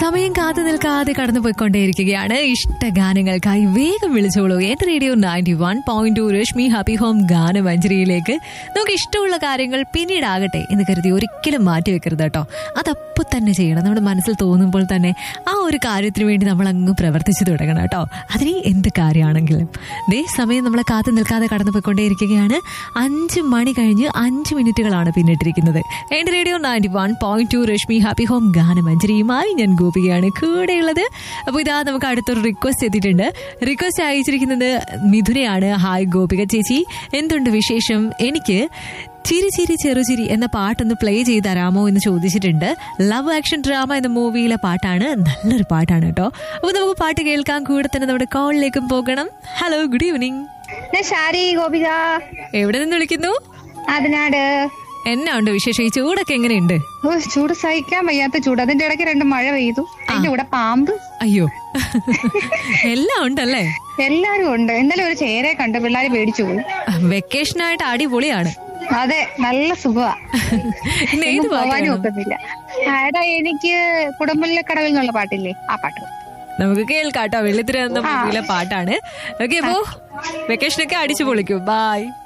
സമയം കാത്തു നിൽക്കാതെ കടന്നു പോയിക്കൊണ്ടേയിരിക്കുകയാണ് ഇഷ്ട ഗാനങ്ങൾക്കായി വേഗം വിളിച്ചോളൂ എന്റെ radio ninety one point two Rashmi happy home ഗാനമഞ്ജരിയിലേക്ക് നമുക്ക് ഇഷ്ടമുള്ള കാര്യങ്ങൾ പിന്നീടാകട്ടെ എന്ന് കരുതി ഒരിക്കലും മാറ്റി വെക്കരുത് കേട്ടോ അതപ്പോൾ തന്നെ ചെയ്യണം നമ്മുടെ മനസ്സിൽ തോന്നുമ്പോൾ തന്നെ ആ ഒരു കാര്യത്തിന് വേണ്ടി നമ്മൾ അങ്ങ് പ്രവർത്തിച്ചു തുടങ്ങണം കേട്ടോ അതിന് എന്ത് കാര്യമാണെങ്കിലും ദേ സമയം നമ്മളെ കാത്തു നിൽക്കാതെ കടന്നു പോയിക്കൊണ്ടേയിരിക്കുകയാണ് അഞ്ച് മണി കഴിഞ്ഞ് അഞ്ച് മിനിറ്റുകളാണ് പിന്നിട്ടിരിക്കുന്നത് എന്റെ radio ninety one point two Rashmi happy home ഗാനമഞ്ജരിയുമായി ഞാൻ ഗോപികയാണ് കൂടെയുള്ളത് അപ്പോൾ ഇതാ നമുക്ക് അടുത്തൊരു റിക്വസ്റ്റ് എത്തിയിട്ടുണ്ട് റിക്വസ്റ്റ് അയച്ചിരിക്കുന്നത് മിഥുനയാണ് ഹായ് ഗോപിക ചേച്ചി എന്തുണ്ട് വിശേഷം എനിക്ക് ചിരി ചിരി ചെറുചിരി എന്ന പാട്ടൊന്ന് പ്ലേ ചെയ്ത് തരാമോ എന്ന് ചോദിച്ചിട്ടുണ്ട് ലവ് ആക്ഷൻ ഡ്രാമ എന്ന മൂവിയിലെ പാട്ടാണ് നല്ലൊരു പാട്ടാണ് കേട്ടോ അപ്പോൾ നമുക്ക് പാട്ട് കേൾക്കാൻ കൂടെ തന്നെ നമ്മുടെ കോളിലേക്കും പോകണം ഹലോ ഗുഡ് ഈവനിങ് ഞാൻ ഷാരി ഗോപിക എവിടെ നിന്ന് വിളിക്കുന്നു അതിനാട് എന്നാ ഉണ്ട് വിശേഷം ഈ ചൂടൊക്കെ എങ്ങനെയുണ്ട് ഓ ചൂട് സഹിക്കാൻ വയ്യാത്ത ചൂട് അതിന്റെ ഇടയ്ക്ക് രണ്ട് മഴ പെയ്തു അതിന്റെ കൂടെ പാമ്പ് അയ്യോ എല്ലാം ഉണ്ടല്ലേ എല്ലാരും ഉണ്ട് ഇന്നലെ ഒരു ചേരെ കണ്ട് പിള്ളേര് പേടിച്ചു പോയി വെക്കേഷനായിട്ട് അടിപൊളിയാണ് അതെ നല്ല സുഖമാ ഇന്ന് ഏത് എങ്ങും പോവാനും പാട്ടാണ് ഒക്കത്തില്ല ആ, എടാ എനിക്ക് കുടമ്പലിലെ കടവിൽ നിന്നുള്ള പാട്ടില്ലേ ആ പാട്ട് നമുക്ക് കേൾക്കാട്ടോ വെള്ളിത്തിര എന്ന മൂവിയിലെ പാട്ടാണ് ഓക്കെ അപ്പോ വെക്കേഷനൊക്കെ അടിച്ചു പൊളിക്കും ബൈ